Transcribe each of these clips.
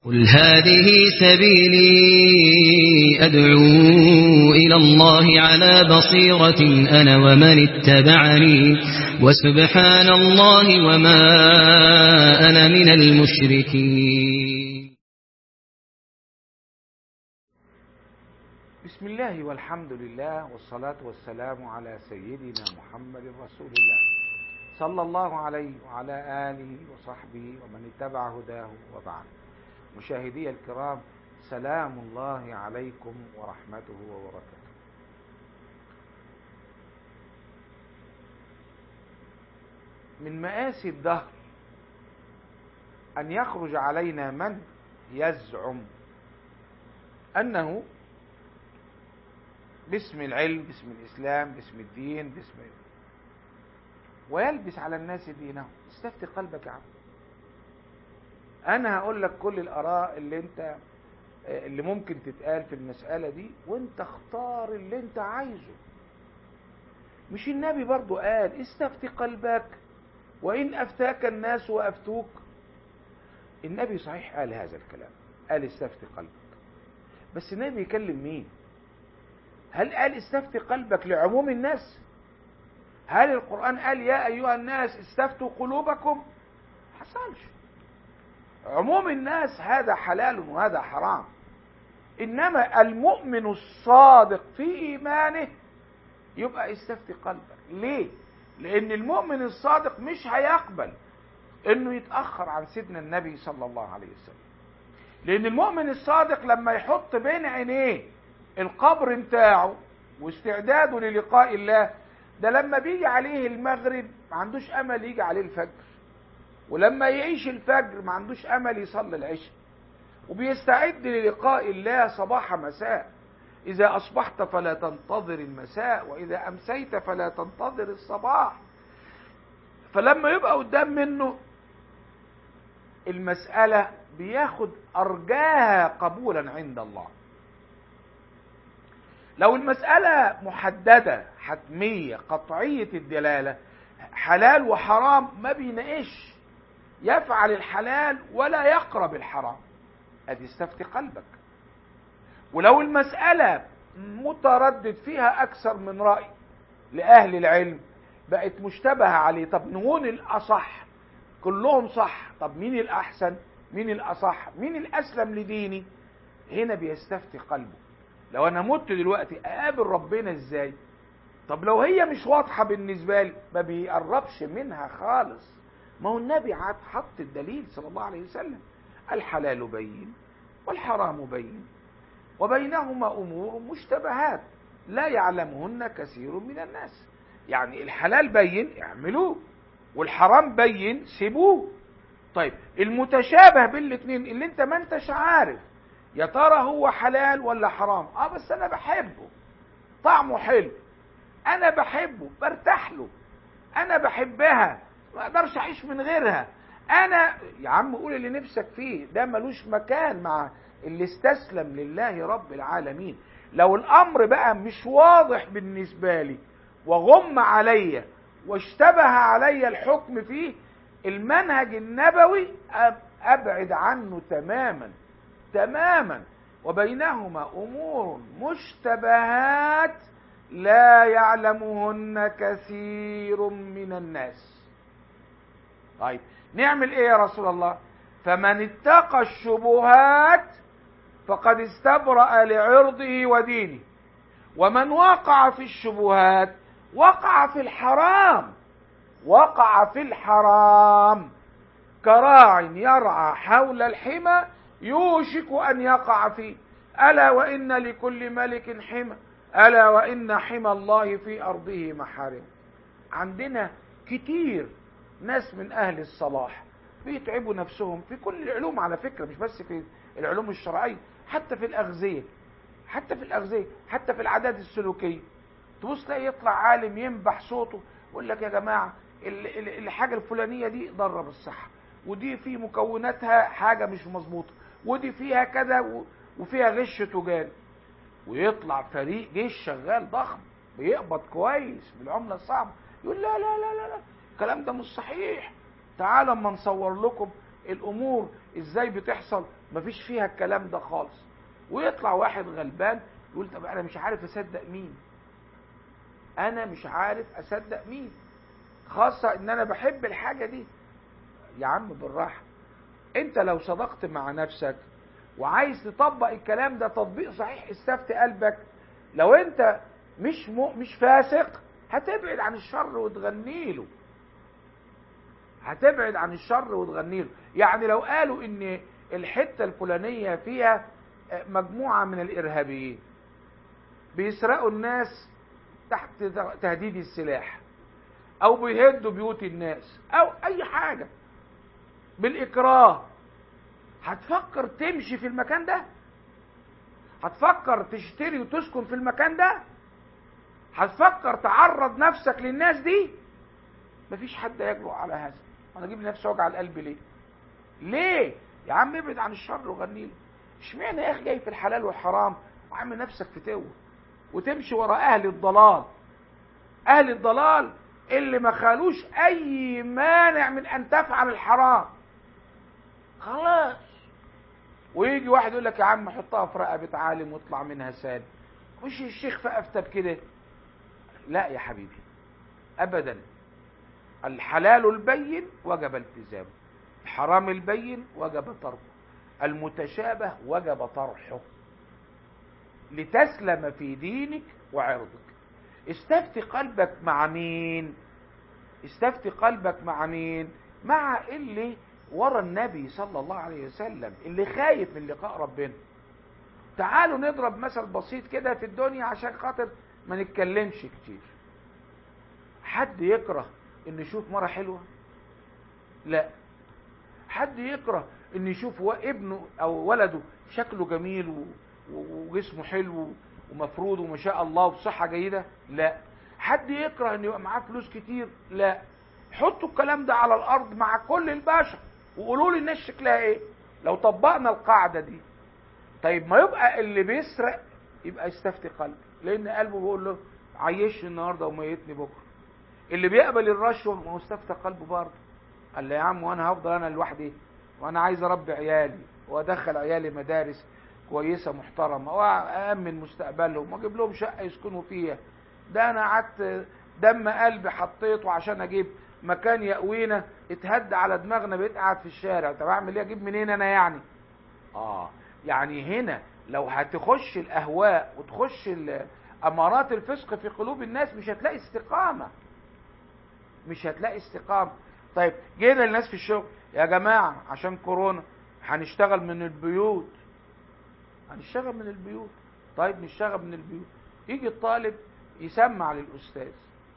قل هذه سبيلي أدعو إلى الله على بصيرة أنا ومن اتبعني وسبحان الله وما أنا من المشركين بسم الله والحمد لله والصلاة والسلام على سيدنا محمد رسول الله صلى الله عليه وعلى آله وصحبه ومن اتبع هداه وبعد مشاهدي الكرام سلام الله عليكم ورحمته وبركاته من مآسي الدهر أن يخرج علينا من يزعم أنه باسم العلم باسم الإسلام باسم الدين باسم ويلبس على الناس دينهم استفتي قلبك يا عم انا هقول لك كل الاراء اللي انت اللي ممكن تتقال في المسألة دي وانت اختار اللي انت عايزه مش النبي برضو قال استفتي قلبك وان افتاك الناس وافتوك النبي صحيح قال هذا الكلام قال استفتي قلبك بس النبي يكلم مين هل قال استفتي قلبك لعموم الناس هل القرآن قال يا أيها الناس استفتوا قلوبكم حصلش عموم الناس هذا حلال وهذا حرام إنما المؤمن الصادق في إيمانه يبقى استفتي قلبك ليه لأن المؤمن الصادق مش هيقبل إنه يتأخر عن سيدنا النبي صلى الله عليه وسلم لأن المؤمن الصادق لما يحط بين عينيه القبر بتاعه واستعداده للقاء الله ده لما بيجي عليه المغرب ما عندوش امل يجي عليه الفجر ولما يعيش الفجر ما عندوش امل يصلي العشاء وبيستعد للقاء الله صباح مساء اذا اصبحت فلا تنتظر المساء واذا امسيت فلا تنتظر الصباح فلما يبقى قدام منه المسألة بياخد أرجاها قبولا عند الله لو المسألة محددة حتمية قطعية الدلالة حلال وحرام ما بيناقش يفعل الحلال ولا يقرب الحرام ادي استفتي قلبك ولو المسألة متردد فيها أكثر من رأي لأهل العلم بقت مشتبهة عليه طب نقول الأصح كلهم صح طب مين الأحسن مين الأصح مين الأسلم لديني هنا بيستفتي قلبه لو انا مت دلوقتي اقابل ربنا ازاي طب لو هي مش واضحة بالنسبة لي ما بيقربش منها خالص ما هو النبي عاد حط الدليل صلى الله عليه وسلم الحلال بين والحرام بين وبينهما امور مشتبهات لا يعلمهن كثير من الناس يعني الحلال بين اعملوه والحرام بين سيبوه طيب المتشابه بالاثنين اللي انت ما انتش عارف يا ترى هو حلال ولا حرام اه بس انا بحبه طعمه حلو انا بحبه برتاح له انا بحبها ما اقدرش اعيش من غيرها انا يا عم قول اللي نفسك فيه ده ملوش مكان مع اللي استسلم لله رب العالمين لو الامر بقى مش واضح بالنسبه لي وغم عليا واشتبه علي الحكم فيه المنهج النبوي ابعد عنه تماما تماما وبينهما امور مشتبهات لا يعلمهن كثير من الناس طيب نعمل ايه يا رسول الله فمن اتقى الشبهات فقد استبرأ لعرضه ودينه ومن وقع في الشبهات وقع في الحرام وقع في الحرام كراع يرعى حول الحمى يوشك أن يقع فيه ألا وإن لكل ملك حمى ألا وإن حمى الله في أرضه محارم عندنا كتير ناس من أهل الصلاح بيتعبوا نفسهم في كل العلوم على فكرة مش بس في العلوم الشرعية حتى في الأغذية حتى في الأغذية حتى في العادات السلوكية تبص تلاقي يطلع عالم ينبح صوته يقول لك يا جماعة الحاجة الفلانية دي ضرر بالصحة ودي في مكوناتها حاجة مش مظبوطة ودي فيها كذا وفيها غش تجاري ويطلع فريق جيش شغال ضخم بيقبض كويس بالعملة الصعبة يقول لا لا لا لا لا الكلام ده مش صحيح تعالوا اما نصور لكم الامور ازاي بتحصل مفيش فيها الكلام ده خالص ويطلع واحد غلبان يقول طب انا مش عارف اصدق مين انا مش عارف اصدق مين خاصة ان انا بحب الحاجة دي يا عم بالراحة انت لو صدقت مع نفسك وعايز تطبق الكلام ده تطبيق صحيح استفتي قلبك لو انت مش م... مش فاسق هتبعد عن الشر وتغني له هتبعد عن الشر وتغني له يعني لو قالوا ان الحتة الفلانية فيها مجموعة من الارهابيين بيسرقوا الناس تحت تهديد السلاح او بيهدوا بيوت الناس او اي حاجة بالاكراه هتفكر تمشي في المكان ده هتفكر تشتري وتسكن في المكان ده هتفكر تعرض نفسك للناس دي مفيش حد يجرؤ على هذا انا اجيب لنفسي وجع القلب ليه ليه يا عم ابعد عن الشر وغني له اشمعنى يا اخي جاي في الحلال والحرام وعامل نفسك فتوه وتمشي ورا اهل الضلال اهل الضلال اللي ما خالوش اي مانع من ان تفعل الحرام خلاص ويجي واحد يقول لك يا عم حطها في رقبة عالم واطلع منها سالم مش الشيخ فأفتى بكده لا يا حبيبي ابدا الحلال البين وجب التزامه الحرام البين وجب تركه المتشابه وجب طرحه لتسلم في دينك وعرضك استفتي قلبك مع مين استفتي قلبك مع مين مع اللي ورا النبي صلى الله عليه وسلم اللي خايف من لقاء ربنا تعالوا نضرب مثل بسيط كده في الدنيا عشان خاطر ما نتكلمش كتير حد يكره ان يشوف مرة حلوة لا حد يكره ان يشوف ابنه او ولده شكله جميل وجسمه حلو ومفروض وما شاء الله وبصحة جيدة لا حد يكره ان يبقى معاه فلوس كتير لا حطوا الكلام ده على الارض مع كل البشر وقولوا لي الناس شكلها ايه لو طبقنا القاعدة دي طيب ما يبقى اللي بيسرق يبقى يستفتي قلبه لان قلبه بيقول له عيشني النهارده وميتني بكره اللي بيقبل الرشوه ما هو استفتى قلبه برضه قال له يا عم وانا هفضل انا لوحدي وانا عايز اربي عيالي وادخل عيالي مدارس كويسه محترمه وامن مستقبلهم واجيب لهم شقه يسكنوا فيها ده انا قعدت دم قلبي حطيته عشان اجيب مكان يأوينا اتهد على دماغنا بقيت قاعد في الشارع طب اعمل ايه اجيب منين انا يعني اه يعني هنا لو هتخش الاهواء وتخش امارات الفسق في قلوب الناس مش هتلاقي استقامه مش هتلاقي استقامه طيب جينا للناس في الشغل يا جماعه عشان كورونا هنشتغل من البيوت هنشتغل من البيوت طيب نشتغل من البيوت يجي الطالب يسمع للاستاذ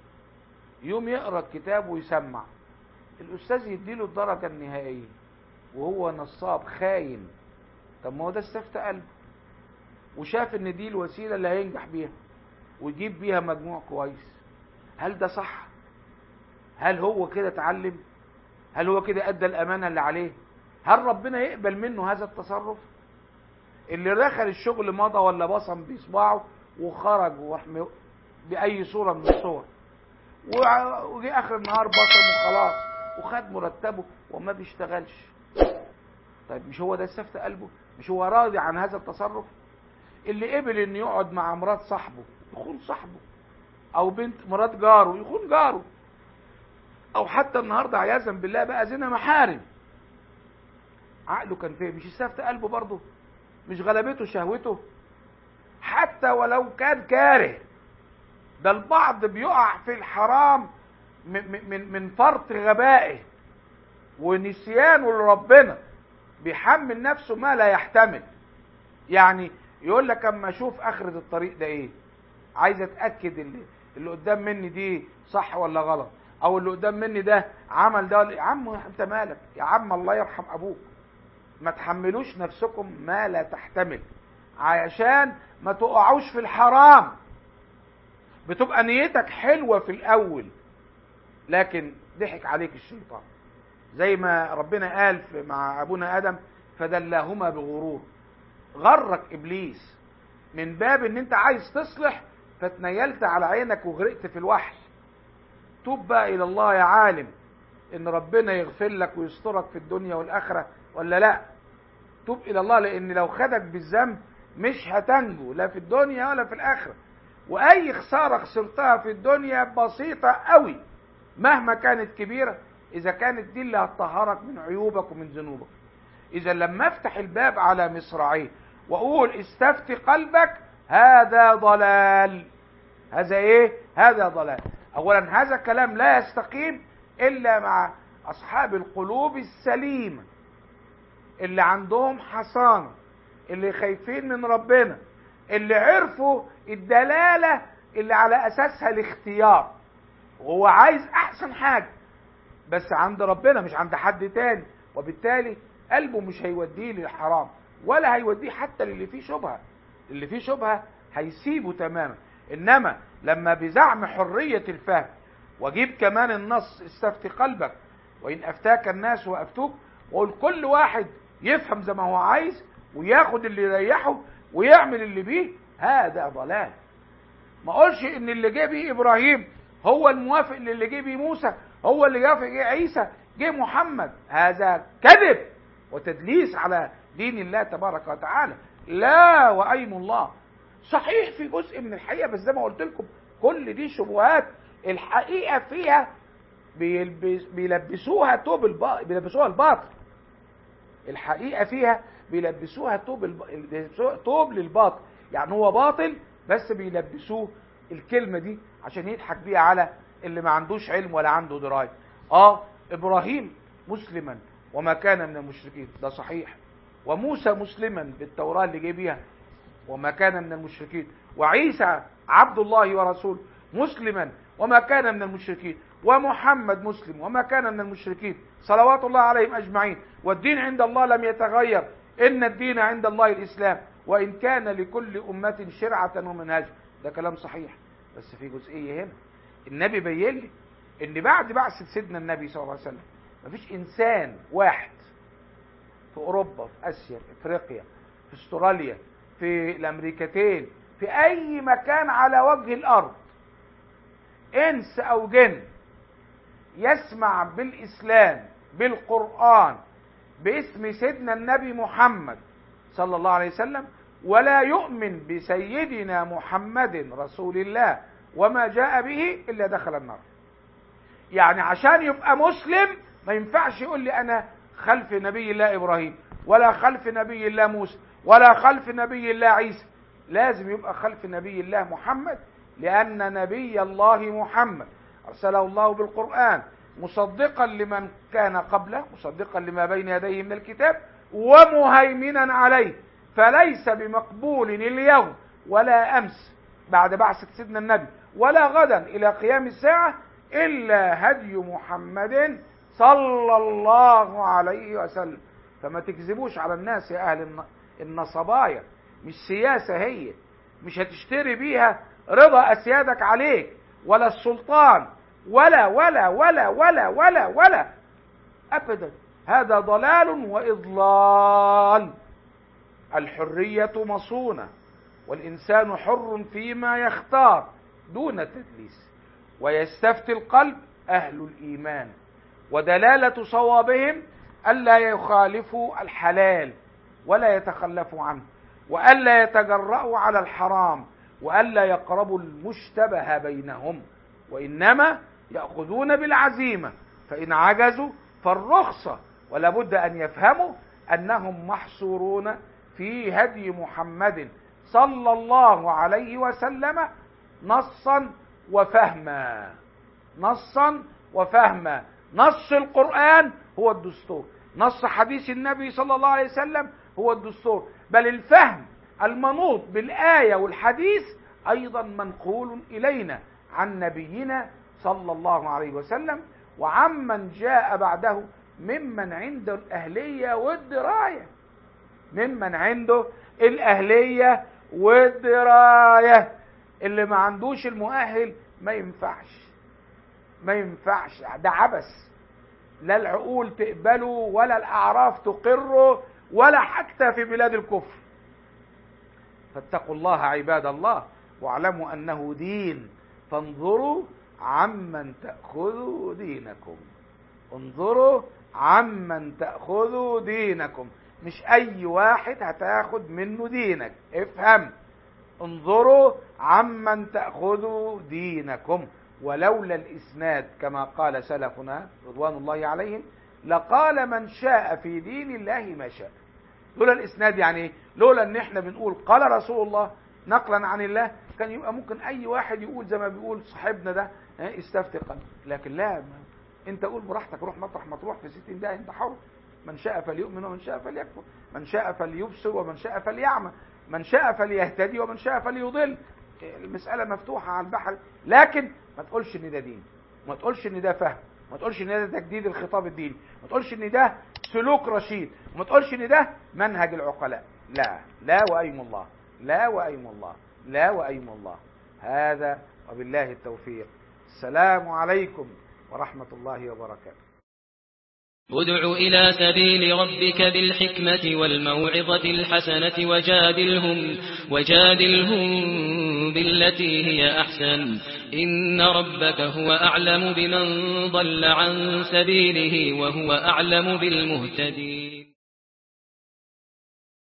يوم يقرا الكتاب ويسمع الاستاذ يديله الدرجه النهائيه وهو نصاب خاين طب ما هو ده استفتى قلبه وشاف ان دي الوسيله اللي هينجح بيها ويجيب بيها مجموع كويس هل ده صح هل هو كده اتعلم هل هو كده ادى الامانه اللي عليه هل ربنا يقبل منه هذا التصرف اللي دخل الشغل مضى ولا بصم بصباعه وخرج باي صوره من الصور وجي اخر النهار بصم وخلاص وخد مرتبه وما بيشتغلش طيب مش هو ده استفتى قلبه مش هو راضي عن هذا التصرف اللي قبل انه يقعد مع مرات صاحبه يخون صاحبه او بنت مرات جاره يخون جاره او حتى النهارده عياذا بالله بقى زنا محارم عقله كان فين مش استفتى قلبه برضه مش غلبته شهوته حتى ولو كان كاره ده البعض بيقع في الحرام من من من فرط غبائه ونسيانه لربنا بيحمل نفسه ما لا يحتمل يعني يقول لك اما اشوف اخرة الطريق ده ايه عايز اتاكد اللي اللي قدام مني دي صح ولا غلط او اللي قدام مني ده عمل ده ولا يا عم انت مالك يا عم الله يرحم ابوك ما تحملوش نفسكم ما لا تحتمل عشان ما تقعوش في الحرام بتبقى نيتك حلوة في الاول لكن ضحك عليك الشيطان زي ما ربنا قال مع ابونا ادم فدلاهما بغرور غرك ابليس من باب ان انت عايز تصلح فتنيلت على عينك وغرقت في الوحل توب بقى الى الله يا عالم ان ربنا يغفر لك ويسترك في الدنيا والاخره ولا لا توب الى الله لان لو خدك بالذنب مش هتنجو لا في الدنيا ولا في الاخره واي خساره خسرتها في الدنيا بسيطه قوي مهما كانت كبيره اذا كانت دي اللي هتطهرك من عيوبك ومن ذنوبك اذا لما افتح الباب على مصراعيه واقول استفتي قلبك هذا ضلال هذا ايه هذا ضلال اولا هذا كلام لا يستقيم الا مع اصحاب القلوب السليمه اللي عندهم حصانه اللي خايفين من ربنا اللي عرفوا الدلاله اللي على اساسها الاختيار وهو عايز احسن حاجه بس عند ربنا مش عند حد تاني وبالتالي قلبه مش هيوديه للحرام ولا هيوديه حتى للي فيه شبهه اللي فيه شبهه هيسيبه تماما انما لما بزعم حريه الفهم واجيب كمان النص استفتي قلبك وان افتاك الناس وافتوك واقول كل واحد يفهم زي ما هو عايز وياخد اللي يريحه ويعمل اللي بيه هذا ضلال ما اقولش ان اللي جه بيه ابراهيم هو الموافق للي جه بيه موسى هو اللي جه جه عيسى جه محمد هذا كذب وتدليس على دين الله تبارك وتعالى لا وايم الله صحيح في جزء من الحقيقه بس زي ما قلت لكم كل دي شبهات الحقيقه فيها بيلبس بيلبسوها توب الباطل بيلبسوها الباطل الحقيقه فيها بيلبسوها توب الب... توب للباطل يعني هو باطل بس بيلبسوه الكلمه دي عشان يضحك بيها على اللي ما عندوش علم ولا عنده درايه اه ابراهيم مسلما وما كان من المشركين ده صحيح وموسى مسلما بالتوراه اللي جه بيها وما كان من المشركين وعيسى عبد الله ورسوله مسلما وما كان من المشركين ومحمد مسلم وما كان من المشركين صلوات الله عليهم اجمعين والدين عند الله لم يتغير ان الدين عند الله الاسلام وان كان لكل امه شرعه ومنهجا ده كلام صحيح بس في جزئيه هنا النبي بين لي ان بعد بعثه سيدنا النبي صلى الله عليه وسلم مفيش انسان واحد في اوروبا في اسيا في افريقيا في استراليا في الامريكتين في اي مكان على وجه الارض انس او جن يسمع بالاسلام بالقران باسم سيدنا النبي محمد صلى الله عليه وسلم ولا يؤمن بسيدنا محمد رسول الله وما جاء به الا دخل النار يعني عشان يبقى مسلم ما ينفعش يقول لي انا خلف نبي الله ابراهيم ولا خلف نبي الله موسى ولا خلف نبي الله عيسى لازم يبقى خلف نبي الله محمد لان نبي الله محمد ارسله الله بالقران مصدقا لمن كان قبله مصدقا لما بين يديه من الكتاب ومهيمنا عليه فليس بمقبول اليوم ولا امس بعد بعثه سيدنا النبي ولا غدا الى قيام الساعه الا هدي محمد صلى الله عليه وسلم فما تكذبوش على الناس يا اهل النصبايا مش سياسه هي مش هتشتري بيها رضا اسيادك عليك ولا السلطان ولا ولا ولا ولا ولا ولا ابدا هذا ضلال واضلال الحريه مصونه والانسان حر فيما يختار دون تدليس ويستفتي القلب اهل الايمان ودلاله صوابهم الا يخالفوا الحلال ولا يتخلفوا عنه والا يتجرأوا على الحرام والا يقربوا المشتبه بينهم وانما ياخذون بالعزيمه فان عجزوا فالرخصه ولا بد ان يفهموا انهم محصورون في هدي محمد صلى الله عليه وسلم نصا وفهما نصا وفهما نص القران هو الدستور نص حديث النبي صلى الله عليه وسلم هو الدستور بل الفهم المنوط بالايه والحديث ايضا منقول الينا عن نبينا صلى الله عليه وسلم وعمن جاء بعده ممن عنده الاهليه والدرايه ممن عنده الاهليه والدرايه اللي ما عندوش المؤهل ما ينفعش ما ينفعش ده عبث لا العقول تقبله ولا الاعراف تقره ولا حتى في بلاد الكفر فاتقوا الله عباد الله واعلموا انه دين فانظروا عمن تاخذوا دينكم انظروا عمن تأخذوا دينكم مش أي واحد هتاخد منه دينك افهم انظروا عمن تأخذوا دينكم ولولا الإسناد كما قال سلفنا رضوان الله عليهم لقال من شاء في دين الله ما شاء لولا الإسناد يعني ايه؟ لولا ان احنا بنقول قال رسول الله نقلا عن الله كان يبقى ممكن اي واحد يقول زي ما بيقول صاحبنا ده اه، استفتي قلب لكن لا ما انت قول براحتك روح مطرح ما تروح في ستين ده انت حر من شاء فليؤمن ومن شاء فليكفر من شاء فليبصر ومن شاء فليعمى من شاء فليهتدي ومن شاء فليضل المسألة مفتوحة على البحر لكن ما تقولش ان ده دين ما تقولش ان ده فهم ما تقولش ان ده تجديد الخطاب الديني ما تقولش ان ده سلوك رشيد وما تقولش ان ده منهج العقلاء لا لا وأيم الله لا وأيم الله لا وأيم الله هذا وبالله التوفيق السلام عليكم ورحمة الله وبركاته ادع إلى سبيل ربك بالحكمة والموعظة الحسنة وجادلهم وجادلهم بالتي هي أحسن إن ربك هو أعلم بمن ضل عن سبيله وهو أعلم بالمهتدين